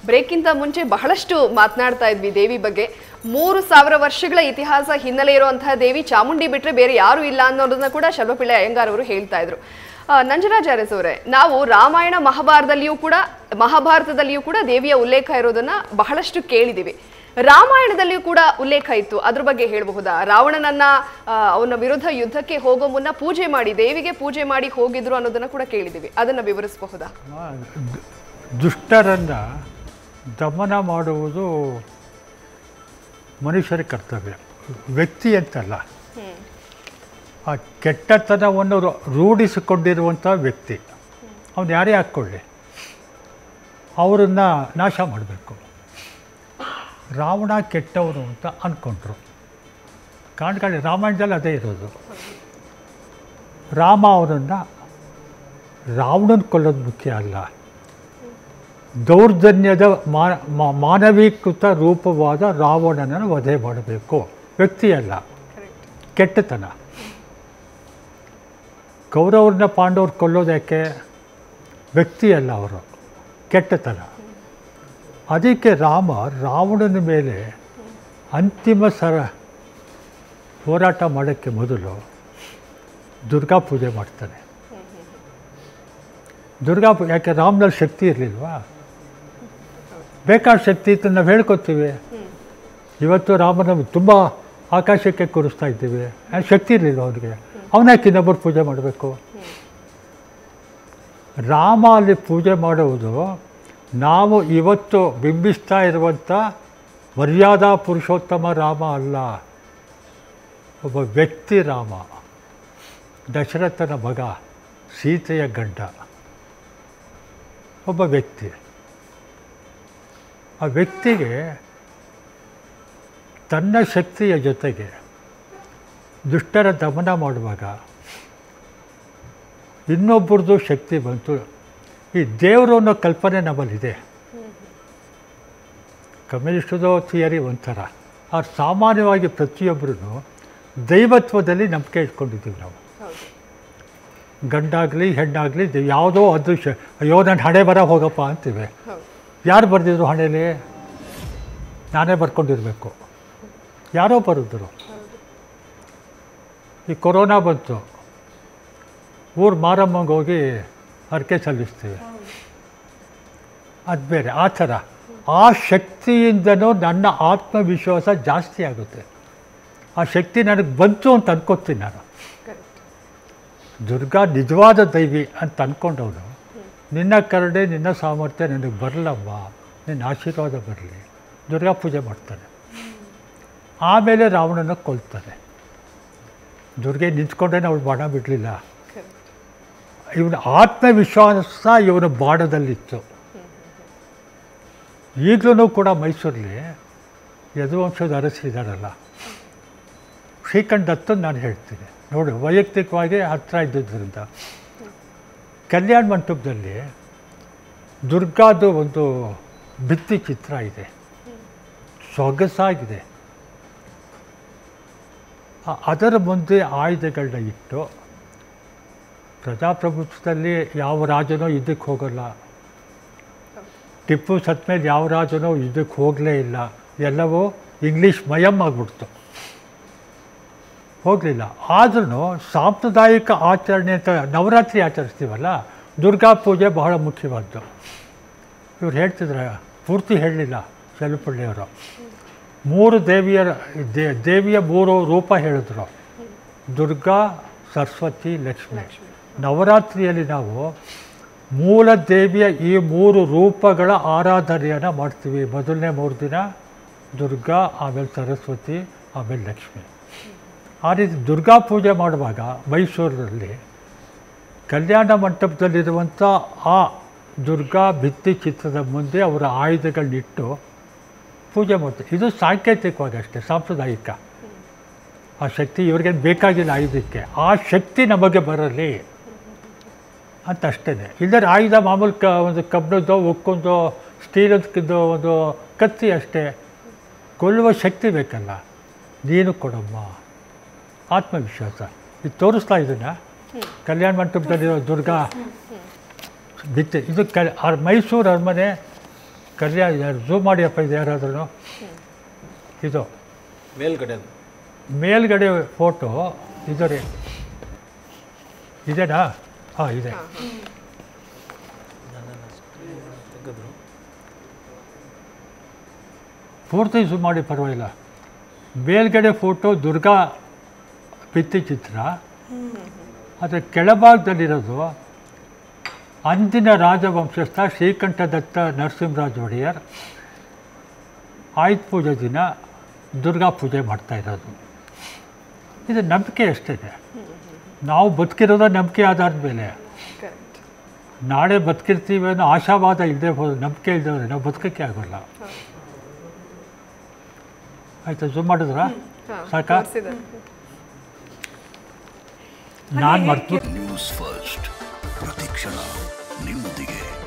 ಬ್ರೇಕ್ಗಿಂತ ಮುಂಚೆ ಬಹಳಷ್ಟು ಮಾತನಾಡ್ತಾ ಇದ್ವಿ ದೇವಿ ಬಗ್ಗೆ ಮೂರು ಸಾವಿರ ವರ್ಷಗಳ ಇತಿಹಾಸ ಹಿನ್ನೆಲೆ ಇರುವಂತಹ ದೇವಿ ಚಾಮುಂಡಿ ಬಿಟ್ರೆ ಬೇರೆ ಯಾರು ಇಲ್ಲ ಅನ್ನೋದನ್ನ ಕೂಡ ಶಲ್ವಪಿಳ್ಳೆ ಅಯ್ಯಂಗಾರ್ ಅವರು ಹೇಳ್ತಾ ಇದ್ರು ಆ, ನಂಜರಾಜ್ ಅರಸ್ ಅವರೇ ನಾವು ರಾಮಾಯಣ ಮಹಾಭಾರತದಲ್ಲಿಯೂ ಕೂಡ ಮಹಾಭಾರತದಲ್ಲಿಯೂ ಕೂಡ ದೇವಿಯ ಉಲ್ಲೇಖ ಇರೋದನ್ನ ಬಹಳಷ್ಟು ಕೇಳಿದ್ದೀವಿ ರಾಮಾಯಣದಲ್ಲಿಯೂ ಕೂಡ ಉಲ್ಲೇಖ ಇತ್ತು ಅದ್ರ ಬಗ್ಗೆ ಹೇಳಬಹುದಾ ರಾವಣನನ್ನ ಆ, ಅವನ ವಿರುದ್ಧ ಯುದ್ಧಕ್ಕೆ ಹೋಗೋ ಮುನ್ನ ಪೂಜೆ ಮಾಡಿ ದೇವಿಗೆ ಪೂಜೆ ಮಾಡಿ ಹೋಗಿದ್ರು ಅನ್ನೋದನ್ನ ಕೂಡ ಕೇಳಿದ್ದೀವಿ ಅದನ್ನ ವಿವರಿಸಬಹುದಾ ದು- ದುಷ್ಟರನ್ನು ದಮನ ಮಾಡುವುದು ಮನುಷ್ಯರ ಕರ್ತವ್ಯ ವ್ಯಕ್ತಿ ಅಂತಲ್ಲ ಆ ಕೆಟ್ಟತನವನ್ನು ರೂ- ರೂಢಿಸಿಕೊಂಡಿರುವಂಥ ವ್ಯಕ್ತಿ ಅವನು ಯಾರೇ ಹಾಕ್ಕೊಳ್ಳಿ ಅವರನ್ನು ನಾಶ ಮಾಡಬೇಕು ರಾವಣ ಕೆಟ್ಟವನು ಅಂತ ಅಂದ್ಕೊಂಡ್ರು ಕಾಣ್ಕೊಳ್ಳಿ ರಾಮಾಯಣದಲ್ಲಿ ಅದೇ ಇರೋದು ರಾಮ ಅವನನ್ನು ರಾವಣನ ಕೊಲ್ಲೋದು ಮುಖ್ಯ ಅಲ್ಲ ದೌರ್ಜನ್ಯದ ಮಾ- ಮಾ- ಮಾನವೀಕೃತ ರೂಪವಾದ ರಾವಣನನ್ನು ವಧೆ ಮಾಡಬೇಕು ವ್ಯಕ್ತಿಯಲ್ಲ ಕೆಟ್ಟತನ ಕೌರವ್ರನ್ನ ಪಾಂಡವ್ರು ಕೊಲ್ಲೋದಕ್ಕೆ ವ್ಯಕ್ತಿಯಲ್ಲ ಅವರು ಕೆಟ್ಟತನ ಅದಕ್ಕೆ ರಾಮ ರಾವಣನ ಮೇಲೆ ಅಂತಿಮ ಸರ ಹೋರಾಟ ಮಾಡೋಕ್ಕೆ ಮೊದಲು ದುರ್ಗಾ ಪೂಜೆ ಮಾಡ್ತಾನೆ ದುರ್ಗಾ ಪೂ ಯಾಕೆ ರಾಮನಲ್ಲಿ ಶಕ್ತಿ ಇರಲಿಲ್ವಾ ಬೇಕಾದ ಶಕ್ತಿ ಇತ್ತು ನಾವು ಹೇಳ್ಕೊತೀವಿ ಇವತ್ತು ರಾಮನ ತುಂಬ ಆಕಾಶಕ್ಕೆ ಕೂರಿಸ್ತಾ ಇದ್ದೀವಿ ಆ ಶಕ್ತಿ ಇರಲಿಲ್ಲ ಅವನಿಗೆ ಅವನ್ಯಾಕೆ ಇನ್ನೊಬ್ಬರು ಪೂಜೆ ಮಾಡಬೇಕು ರಾಮ ಅಲ್ಲಿ ಪೂಜೆ ಮಾಡುವುದು ನಾವು ಇವತ್ತು ಬಿಂಬಿಸ್ತಾ ಇರುವಂಥ ಮರ್ಯಾದಾ ಪುರುಷೋತ್ತಮ ರಾಮ ಅಲ್ಲ ಒಬ್ಬ ವ್ಯಕ್ತಿ ರಾಮ ದಶರಥನ ಮಗ ಸೀತೆಯ ಗಂಡ ಒಬ್ಬ ವ್ಯಕ್ತಿ ಆ ವ್ಯಕ್ತಿಗೆ ತನ್ನ ಶಕ್ತಿಯ ಜೊತೆಗೆ ದುಷ್ಟರ ದಮನ ಮಾಡುವಾಗ ಇನ್ನೊಬ್ಬರದು ಶಕ್ತಿ ಬಂತು ಈ ದೇವರು ಅನ್ನೋ ಕಲ್ಪನೆ ನಮ್ಮಲ್ಲಿದೆ ಕಮ್ಯುನಿಸ್ಟದು ಥಿಯರಿ ಒಂಥರ ಆ ಸಾಮಾನ್ಯವಾಗಿ ಪ್ರತಿಯೊಬ್ಬರೂ ದೈವತ್ವದಲ್ಲಿ ನಂಬಿಕೆ ಇಟ್ಕೊಂಡಿದ್ದೀವಿ ನಾವು ಗಂಡಾಗಲಿ ಹೆಣ್ಣಾಗಲಿ ಯಾವುದೋ ಅದೃಶ್ಯ ಅಯ್ಯೋ ನನ್ನ ಹಣೆ ಬರ ಹೋಗಪ್ಪ ಅಂತೀವಿ ಹೌದು ಯಾರು ಬರೆದಿದ್ರು ಹಣೆಯಲ್ಲಿ ನಾನೇ ಬರ್ಕೊಂಡಿರಬೇಕು ಯಾರೋ ಬರೆದ್ರು ಈ ಕೊರೋನಾ ಬಂತು ಊರು ಮಾರಮ್ಮಂಗೆ ಹೋಗಿ ಹರಕೆ ಸಲ್ಲಿಸ್ತೀವಿ ಅದು ಬೇರೆ ಆ ಥರ ಆ ಶಕ್ತಿಯಿಂದನೂ ನನ್ನ ಆತ್ಮವಿಶ್ವಾಸ ಜಾಸ್ತಿ ಆಗುತ್ತೆ ಆ ಶಕ್ತಿ ನನಗೆ ಬಂತು ಅಂತ ಅನ್ಕೋತೀನಿ ನಾನು ಕರೆಕ್ಟ್ ದುರ್ಗಾ ನಿಜವಾದ ದೈವಿ ಅಂತ ಅಂದ್ಕೊಂಡವನು ನಿನ್ನ ಕರುಣೆ ನಿನ್ನ ಸಾಮರ್ಥ್ಯ ನನಗೆ ಬರಲಮ್ಮ ನಿನ್ನ ಆಶೀರ್ವಾದ ಬರಲಿ ದುರ್ಗಾ ಪೂಜೆ ಮಾಡ್ತಾನೆ ಆಮೇಲೆ ರಾವಣನ ಕೊಲ್ತಾನೆ ದುರ್ಗೆ ನಿಂತ್ಕೊಂಡೇನೆ ಅವಳು ಬಾಣ ಬಿಡಲಿಲ್ಲ ಕರೆಕ್ಟ್ ಇವನ ಆತ್ಮವಿಶ್ವಾಸ ಇವನ ಬಾಣದಲ್ಲಿತ್ತು ಈಗಲೂ ಕೂಡ ಮೈಸೂರಲ್ಲಿ ಯದುವಂಶದ ಅರಸರಿದ್ದಾರಲ್ಲ ಶ್ರೀಕಂಠ ದತ್ತನ್ ನಾನು ಹೇಳ್ತೀನಿ ನೋಡಿ ವೈಯಕ್ತಿಕವಾಗಿ ಹತ್ರ ಇದ್ದಿದ್ದರಿಂದ ಕಲ್ಯಾಣ ಮಂಟಪದಲ್ಲಿ ದುರ್ಗಾದು ಒಂದು ಭಿತ್ತಿ ಚಿತ್ರ ಇದೆ ಸೊಗಸಾಗಿದೆ ಆ- ಅದರ ಮುಂದೆ ಆಯುಧಗಳನ್ನ ಇಟ್ಟು ಪ್ರಜಾಪ್ರಭುತ್ವದಲ್ಲಿ ಯಾವ ರಾಜನೂ ಯುದ್ಧಕ್ಕೆ ಹೋಗಲ್ಲ ಟಿಪ್ಪು ಸತ್ತ ಮೇಲೆ ಯಾವ ರಾಜನೂ ಯುದ್ಧಕ್ಕೆ ಹೋಗಲೇ ಇಲ್ಲ ಎಲ್ಲವೂ ಇಂಗ್ಲೀಷ್ ಮಯಮ್ ಆಗಿಬಿಡ್ತು ಹೋಗಲಿಲ್ಲ ಆದ್ರೂ ಸಾಂಪ್ರದಾಯಿಕ ಆಚರಣೆ ಅಂತ ನವರಾತ್ರಿ ಆಚರಿಸ್ತೀವಲ್ಲ ದುರ್ಗಾ ಪೂಜೆ ಬಹಳ ಮುಖ್ಯವಾದ್ದು ಇವ್ರು ಹೇಳ್ತಿದ್ರೆ ಪೂರ್ತಿ ಹೇಳಲಿಲ್ಲ ಚೆಲುಪಳ್ಳಿಯವರು ಮೂರು ದೇವಿಯ ದೇ ದೇವಿಯ ಮೂರು ರೂಪ ಹೇಳಿದ್ರು ದುರ್ಗಾ ಸರಸ್ವತಿ ಲಕ್ಷ್ಮಿ ನವರಾತ್ರಿಯಲ್ಲಿ ನಾವು ಮೂಲ ದೇವಿಯ ಈ ಮೂರು ರೂಪಗಳ ಆರಾಧನೆಯನ್ನು ಮಾಡ್ತೀವಿ ಮೊದಲನೇ ಮೂರು ದಿನ ದುರ್ಗಾ ಆಮೇಲೆ ಸರಸ್ವತಿ ಆಮೇಲೆ ಲಕ್ಷ್ಮಿ ಆ ರೀತಿ ದುರ್ಗಾ ಪೂಜೆ ಮಾಡುವಾಗ ಮೈಸೂರಿನಲ್ಲಿ ಕಲ್ಯಾಣ ಮಂಟಪದಲ್ಲಿರುವಂಥ ಆ ದುರ್ಗಾ ಭಿತ್ತಿ ಚಿತ್ರದ ಮುಂದೆ ಅವರ ಆಯುಧಗಳನ್ನಿಟ್ಟು ಪೂಜೆ ಮಾಡ್ತಾರೆ ಇದು ಸಾಂಕೇತಿಕವಾಗಿ ಅಷ್ಟೇ ಸಾಂಪ್ರದಾಯಿಕ ಆ ಶಕ್ತಿ ಇವ್ರಿಗೇನು ಬೇಕಾಗಿಲ್ಲ ಆಯುಧಕ್ಕೆ ಆ ಶಕ್ತಿ ನಮಗೆ ಬರಲಿ ಅಂತ ಅಷ್ಟೇ ಇಲ್ಲದ್ರೆ ಆಯುಧ ಮಾಮೂಲು ಕ ಒಂದು ಕಬ್ಬಿಣದ್ದು ಉಕ್ಕೊಂದು ಸ್ಟೀಲದ್ದು ಒಂದು ಕತ್ತಿ ಅಷ್ಟೇ ಕೊಲ್ಲುವ ಶಕ್ತಿ ಬೇಕಲ್ಲ ನೀನು ಕೊಡಮ್ಮ ಆತ್ಮವಿಶ್ವಾಸ ಇದು ತೋರಿಸ್ತಾ ಇದನ್ನ ಕಲ್ಯಾಣ ಮಂಟಪದಲ್ಲಿರೋ ದುರ್ಗಾ ಭಿತ್ತೆ ಇದು ಕ ಆ ಮೈಸೂರು ಅರಮನೆ ಕಲ್ಯಾಣ ಯಾರು ಝೂಮ್ ಮಾಡಿಯಪ್ಪ ಇದು ಯಾರಾದ್ರೂ ಇದು ಮೇಲ್ಗಡೆ ಅದು. ಮೇಲ್ಗಡೆ ಫೋಟೋ ಇದು ರೀ ಇದೇನಾ ಹಾಂ ಇದೆ ತೆಗೆದ್ರು ಪೂರ್ತಿ ಝೂಮ್ ಮಾಡಿ ಪರವಾಗಿಲ್ಲ ಮೇಲ್ಗಡೆ ಫೋಟೋ ದುರ್ಗಾ ಭಿತ್ತಿಚಿತ್ರ ಅದರ ಕೆಳಭಾಗದಲ್ಲಿರೋದು ಅಂದಿನ ರಾಜವಂಶಸ್ಥ ಶ್ರೀಕಂಠದತ್ತ ನರಸಿಂಹರಾಜ ಒಡೆಯರ್ ಆಯುಧ ಪೂಜೆ ದಿನ ದುರ್ಗಾ ಪೂಜೆ ಮಾಡ್ತಾ ಇರೋದು ಇದು ನಂಬಿಕೆ ಅಷ್ಟೇ ನಾವು ಬದುಕಿರೋದ ನಂಬಿಕೆ ಆಧಾರದ ಮೇಲೆ ಕರೆಕ್ಟ್ ನಾಳೆ ಬದುಕಿರ್ತೀವಿ ಅನ್ನೋ ಆಶಾವಾದ ಇಲ್ಲದೆ ಹೋದ್ರೆ ನಂಬಿಕೆ ಇಲ್ಲದೆ ನಾವು ಬದುಕಕ್ಕೆ ಆಗೋಲ್ಲ ಆಯ್ತಾ ಝೂಮ್ ಮಾಡಿದ್ರಾ ಸಾಕಾ ನಾನು ಮಾಡ್ತೀನಿ ನ್ಯೂಸ್ ಫಸ್ಟ್ ಪ್ರತಿಕ್ಷಣ ನಿಮ್ಮೊಂದಿಗೆ